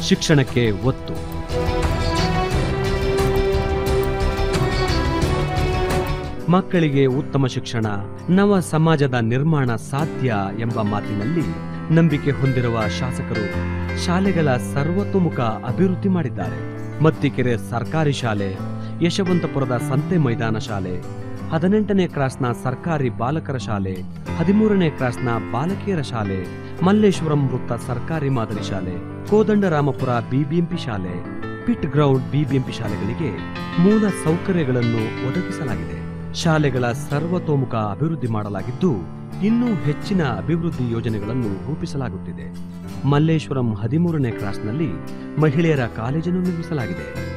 ಶಿಕ್ಷಣಕ್ಕೆ ಒತ್ತು ಮಕ್ಕಳಿಗೆ ಉತ್ತಮ ಶಿಕ್ಷಣ ನವ ಸಮಾಜದ ನಿರ್ಮಾಣ ಸಾಧ್ಯ ಎಂಬ ಮಾತಿನಲ್ಲಿ ನಂಬಿಕೆ ಹೊಂದಿರುವ ಶಾಸಕರು ಶಾಲೆಗಳ ಸರ್ವತೋಮುಖ ಅಭಿವೃದ್ಧಿ ಮಾಡಿದ್ದಾರೆ ಮತ್ತಿಕೆರೆ ಸರ್ಕಾರಿ ಶಾಲೆ ಯಶವಂತಪುರದ ಸಂತೆ ಮೈದಾನ ಶಾಲೆ ಹದಿನೆಂಟನೇ ಕ್ರಾಸ್ನ ಸರ್ಕಾರಿ ಬಾಲಕರ ಶಾಲೆ ಹದಿಮೂರನೇ ಕ್ರಾಸ್ನ ಬಾಲಕಿಯರ ಶಾಲೆ ಮಲ್ಲೇಶ್ವರಂ ವೃತ್ತ ಸರ್ಕಾರಿ ಮಾದರಿ ಶಾಲೆ ಕೋದಂಡರಾಮಪುರ ಬಿಬಿಎಂಪಿ ಶಾಲೆ ಪಿಟ್ ಗ್ರೌಂಡ್ ಬಿಬಿಎಂಪಿ ಶಾಲೆಗಳಿಗೆ ಮೂಲ ಸೌಕರ್ಯಗಳನ್ನು ಒದಗಿಸಲಾಗಿದೆ ಶಾಲೆಗಳ ಸರ್ವತೋಮುಖ ಅಭಿವೃದ್ಧಿ ಮಾಡಲಾಗಿದ್ದು ಇನ್ನೂ ಹೆಚ್ಚಿನ ಅಭಿವೃದ್ಧಿ ಯೋಜನೆಗಳನ್ನು ರೂಪಿಸಲಾಗುತ್ತಿದೆ ಮಲ್ಲೇಶ್ವರಂ ಹದಿಮೂರನೇ ಕ್ರಾಸ್ನಲ್ಲಿ ಮಹಿಳೆಯರ ಕಾಲೇಜನ್ನು ನಿರ್ಮಿಸಲಾಗಿದೆ